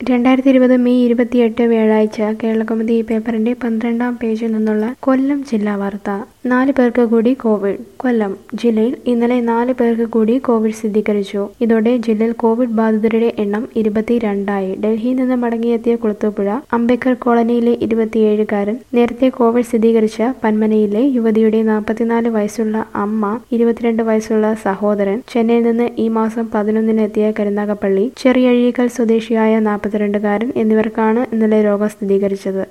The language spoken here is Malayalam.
രണ്ടായിരത്തി ഇരുപത് മെയ് ഇരുപത്തിയെട്ട് വ്യാഴാഴ്ച കേരളകൗമുദി പേപ്പറിന്റെ പന്ത്രണ്ടാം പേജിൽ നിന്നുള്ള കൊല്ലം ജില്ലാ വാർത്ത നാല് പേർക്ക് കൂടി കോവിഡ് കൊല്ലം ജില്ലയിൽ ഇന്നലെ നാല് പേർക്ക് കൂടി കോവിഡ് സ്ഥിരീകരിച്ചു ഇതോടെ ജില്ലയിൽ കോവിഡ് ബാധിതരുടെ എണ്ണം ഇരുപത്തിരണ്ടായി ഡൽഹിയിൽ നിന്ന് മടങ്ങിയെത്തിയ കുളത്തൂപ്പുഴ അംബേദ്കർ കോളനിയിലെ ഇരുപത്തിയേഴുകാരൻ നേരത്തെ കോവിഡ് സ്ഥിരീകരിച്ച പന്മനയിലെ യുവതിയുടെ നാൽപ്പത്തിനാല് വയസ്സുള്ള അമ്മ ഇരുപത്തിരണ്ട് വയസ്സുള്ള സഹോദരൻ ചെന്നൈയിൽ നിന്ന് ഈ മാസം പതിനൊന്നിന് എത്തിയ കരുനാഗപ്പള്ളി ചെറിയഴീക്കൽ സ്വദേശിയായ നാൽപ്പത്തിരണ്ടുകാരൻ എന്നിവർക്കാണ് ഇന്നലെ രോഗം സ്ഥിരീകരിച്ചത്